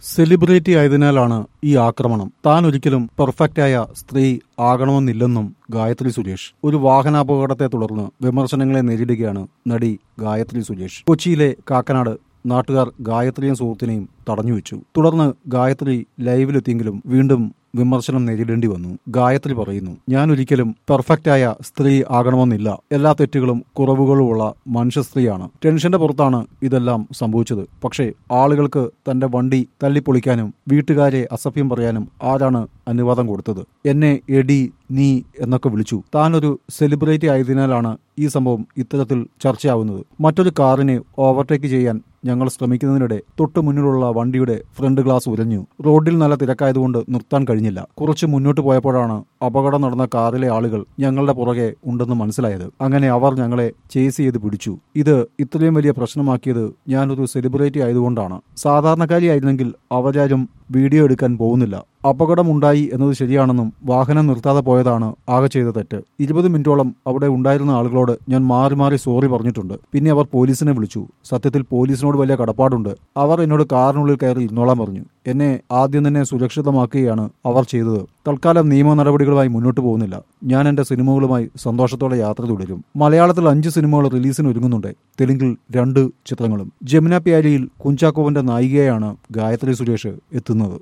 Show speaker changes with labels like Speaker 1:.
Speaker 1: celebrity ആയതിനാലാണ് ഈ ആക്രമണം താൻ ഒരിക്കലും പെർഫെക്റ്റായ സ്ത്രീ ആകണമെന്നില്ലെന്നും ഗായത്രി സുരേഷ് ഒരു വാഹനാപകടത്തെ തുടർന്ന് വിമർശനങ്ങളെ നേരിടുകയാണ് നടി ഗായത്രി സുരേഷ് കൊച്ചിയിലെ കാക്കനാട് നാട്ടുകാർ ഗായത്രിയും സുഹൃത്തിനെയും തടഞ്ഞുവെച്ചു തുടർന്ന് ഗായത്രി ലൈവിലെത്തിയെങ്കിലും വീണ്ടും വിമർശനം നേരിടേണ്ടി വന്നു ഗായത്രി പറയുന്നു ഞാൻ ഒരിക്കലും പെർഫെക്റ്റായ സ്ത്രീ ആകണമെന്നില്ല എല്ലാ തെറ്റുകളും കുറവുകളുമുള്ള മനുഷ്യ സ്ത്രീയാണ് ടെൻഷന്റെ പുറത്താണ് ഇതെല്ലാം സംഭവിച്ചത് പക്ഷേ ആളുകൾക്ക് തന്റെ വണ്ടി തല്ലിപ്പൊളിക്കാനും വീട്ടുകാരെ അസഭ്യം പറയാനും ആരാണ് അനുവാദം കൊടുത്തത് എന്നെ എടി നീ എന്നൊക്കെ വിളിച്ചു താനൊരു സെലിബ്രിറ്റി ആയതിനാലാണ് ഈ സംഭവം ഇത്തരത്തിൽ ചർച്ചയാവുന്നത് മറ്റൊരു കാറിനെ ഓവർടേക്ക് ചെയ്യാൻ ഞങ്ങൾ ശ്രമിക്കുന്നതിനിടെ തൊട്ടു മുന്നിലുള്ള വണ്ടിയുടെ ഫ്രണ്ട് ഗ്ലാസ് ഉരഞ്ഞു റോഡിൽ നല്ല തിരക്കായതുകൊണ്ട് നിർത്താൻ കഴിഞ്ഞില്ല കുറച്ച് മുന്നോട്ട് പോയപ്പോഴാണ് അപകടം നടന്ന കാറിലെ ആളുകൾ ഞങ്ങളുടെ പുറകെ ഉണ്ടെന്ന് മനസ്സിലായത് അങ്ങനെ അവർ ഞങ്ങളെ ചേസ് ചെയ്ത് പിടിച്ചു ഇത് ഇത്രയും വലിയ പ്രശ്നമാക്കിയത് ഞാനൊരു സെലിബ്രിറ്റി ആയതുകൊണ്ടാണ് സാധാരണക്കാരിയായിരുന്നെങ്കിൽ അവരാരും വീഡിയോ എടുക്കാൻ പോകുന്നില്ല അപകടമുണ്ടായി എന്നത് ശരിയാണെന്നും വാഹനം നിർത്താതെ പോയതാണ് ആകെ ചെയ്ത തെറ്റ് ഇരുപത് മിനിറ്റോളം അവിടെ ഉണ്ടായിരുന്ന ആളുകളോട് ഞാൻ മാറി മാറി സോറി പറഞ്ഞിട്ടുണ്ട് പിന്നെ അവർ പോലീസിനെ വിളിച്ചു സത്യത്തിൽ പോലീസിനോട് വലിയ കടപ്പാടുണ്ട് അവർ എന്നോട് കാറിനുള്ളിൽ കയറി ഇരുന്നോളാൻ പറഞ്ഞു എന്നെ ആദ്യം തന്നെ സുരക്ഷിതമാക്കുകയാണ് അവർ ചെയ്തത് തൽക്കാലം നിയമ നടപടികളുമായി മുന്നോട്ട് പോകുന്നില്ല ഞാൻ എന്റെ സിനിമകളുമായി സന്തോഷത്തോടെ യാത്ര തുടരും മലയാളത്തിൽ അഞ്ച് സിനിമകൾ റിലീസിന് ഒരുങ്ങുന്നുണ്ട് തെലുങ്കിൽ രണ്ട് ചിത്രങ്ങളും ജമുന പ്യാരിയിൽ കുഞ്ചാക്കോവിന്റെ നായികയാണ് ഗായത്രി സുരേഷ് എത്തുന്നത്